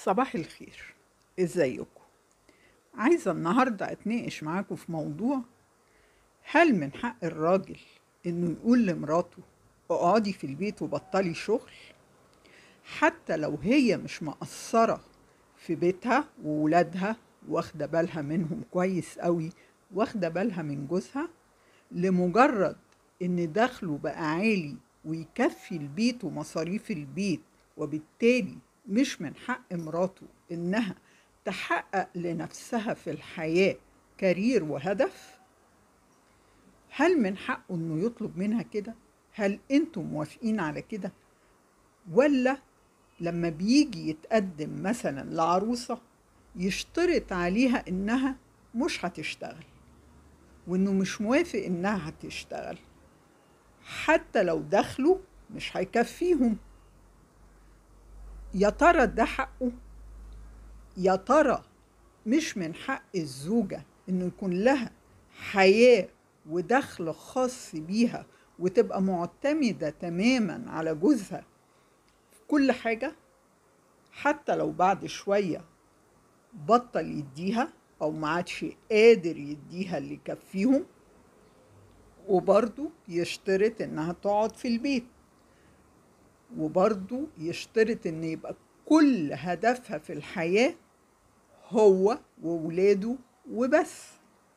صباح الخير ازيكم عايزة النهاردة اتناقش معاكم في موضوع هل من حق الراجل انه يقول لمراته اقعدي في البيت وبطلي شغل حتى لو هي مش مقصرة في بيتها وولادها واخدة بالها منهم كويس قوي واخدة بالها من جوزها لمجرد ان دخله بقى عالي ويكفي البيت ومصاريف البيت وبالتالي مش من حق مراته انها تحقق لنفسها في الحياة كارير وهدف هل من حقه انه يطلب منها كده هل انتم موافقين على كده ولا لما بيجي يتقدم مثلا لعروسة يشترط عليها انها مش هتشتغل وانه مش موافق انها هتشتغل حتى لو دخلوا مش هيكفيهم يا ترى ده حقه يا ترى مش من حق الزوجة انه يكون لها حياة ودخل خاص بيها وتبقى معتمدة تماما على جوزها في كل حاجة حتى لو بعد شوية بطل يديها او ما عادش قادر يديها اللي يكفيهم وبرضه يشترط انها تقعد في البيت وبرضه يشترط ان يبقى كل هدفها في الحياة هو وولاده وبس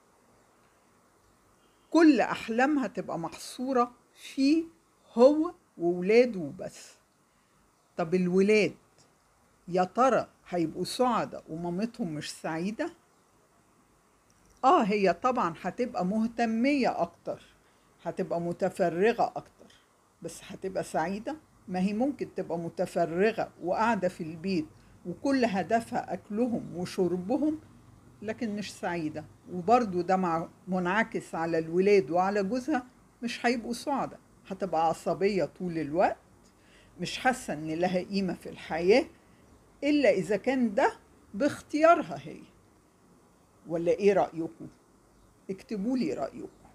كل أحلامها تبقى محصورة في هو وولاده وبس طب الولاد يا ترى هيبقوا سعداء ومامتهم مش سعيدة؟ آه هي طبعا هتبقى مهتمية أكتر هتبقى متفرغة أكتر بس هتبقى سعيدة؟ ما هي ممكن تبقى متفرغة وقاعدة في البيت وكل هدفها أكلهم وشربهم لكن مش سعيدة وبرضو ده مع منعكس على الولاد وعلى جوزها مش هيبقوا سعداء هتبقى عصبية طول الوقت مش حاسة إن لها قيمة في الحياة إلا إذا كان ده باختيارها هي ولا إيه رأيكم؟ اكتبوا لي رأيكم